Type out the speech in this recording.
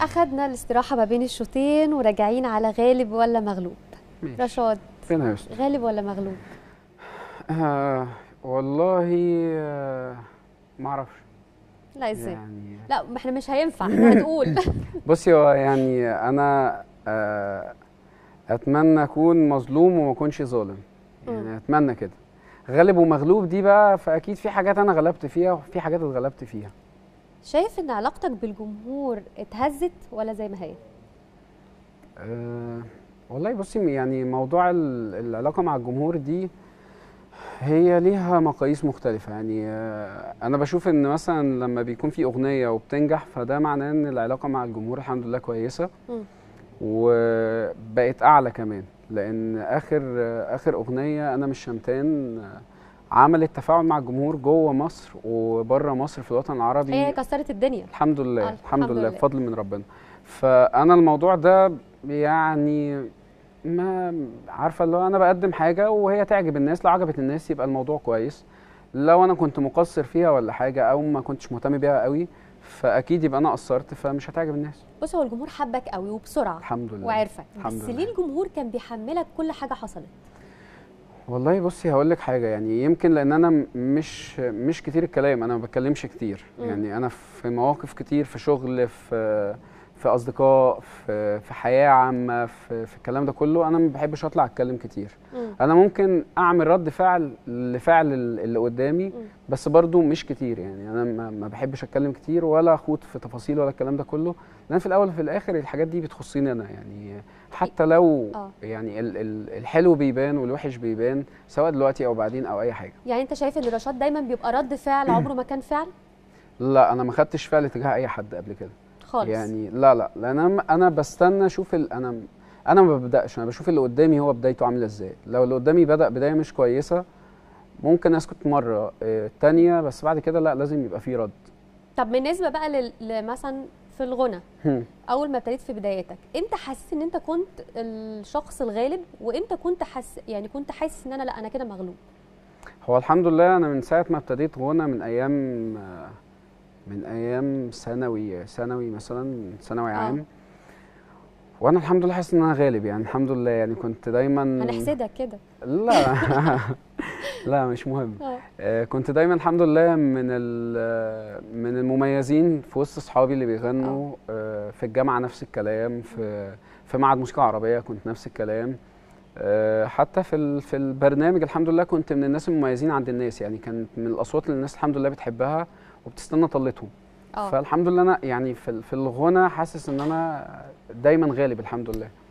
اخدنا الاستراحه ما بين الشوطين وراجعين على غالب ولا مغلوب ماشي رشاد ربنا يستر غالب ولا مغلوب آه والله آه ما اعرفش لا ازاي يعني لا ما احنا مش هينفع احنا هتقول بصي هو يعني انا آه اتمنى اكون مظلوم وما اكونش ظالم مم. يعني اتمنى كده غالب ومغلوب دي بقى فاكيد في حاجات انا غلبت فيها وفي حاجات اتغلبت فيها شايف ان علاقتك بالجمهور اتهزت ولا زي ما هي أه والله بصي يعني موضوع ال- العلاقة مع الجمهور دي هي ليها مقاييس مختلفة يعني آه، أنا بشوف إن مثلا لما بيكون في أغنية وبتنجح فده معناه إن العلاقة مع الجمهور الحمد لله كويسة مم. وبقت أعلى كمان لأن آخر آه، آخر أغنية أنا مش شمتان آه، عملت تفاعل مع الجمهور جوه مصر وبره مصر في الوطن العربي هي كسرت الدنيا الحمد لله آه، الحمد الحمد لله لله. بفضل من ربنا فانا الموضوع ده يعني ما عارفه اللي هو انا بقدم حاجه وهي تعجب الناس لو عجبت الناس يبقى الموضوع كويس لو انا كنت مقصر فيها ولا حاجه او ما كنتش مهتم بيها قوي فاكيد يبقى انا قصرت فمش هتعجب الناس بص هو الجمهور حبك قوي وبسرعه الحمد لله وعرفك الحمد بس لله. ليه الجمهور كان بيحملك كل حاجه حصلت والله بصي هقول لك حاجه يعني يمكن لان انا م- مش مش كتير الكلام انا ما بتكلمش كتير مم. يعني انا في مواقف كتير في شغل في في اصدقاء في في حياه عامه في في الكلام ده كله انا ما بحبش اطلع اتكلم كتير مم. انا ممكن اعمل رد فعل لفعل ال- اللي قدامي مم. بس برضو مش كتير يعني انا ما, ما بحبش اتكلم كتير ولا اخوض في تفاصيل ولا الكلام ده كله لان في الاول وفي الاخر الحاجات دي بتخصني انا يعني حتى لو آه. يعني ال ال الحلو بيبان والوحش بيبان سواء دلوقتي او بعدين او اي حاجه يعني انت شايف ان رشاد دايما بيبقى رد فعل عمره ما كان فعل لا انا ما خدتش فعل تجاه اي حد قبل كده خالص يعني لا لا لان انا انا بستنى اشوف ال- انا انا ما ببداش انا بشوف اللي قدامي هو بدايته عامله ازاي لو اللي قدامي بدا بدايه مش كويسه ممكن اسكت مره آه، تانية بس بعد كده لا لازم يبقى في رد طب بالنسبه بقى لل- لمثلا في الغنى هم. اول ما ابتديت في بدايتك امتى حسيت ان انت كنت الشخص الغالب وامتى كنت حس يعني كنت حاسس ان انا لا انا كده مغلوب هو الحمد لله انا من ساعه ما ابتديت غنى من ايام آه، من ايام ثانوي ثانوي مثلا ثانوي آه. عام وانا الحمد لله حاسس ان انا غالب يعني الحمد لله يعني كنت دايما هنحسدك كده لا لا مش مهم اه آه، كنت دايما الحمد لله من ال- من المميزين في وسط اصحابي اللي بيغنوا آه، في الجامعه نفس الكلام في في معهد موسيقى عربيه كنت نفس الكلام آه، حتى في ال- في البرنامج الحمد لله كنت من الناس المميزين عند الناس يعني كانت من الاصوات اللي الناس الحمد لله بتحبها وبتستنى طلتهم اه فالحمد لله انا يعني في ال- في الغنى حاسس ان انا دايما غالب الحمد لله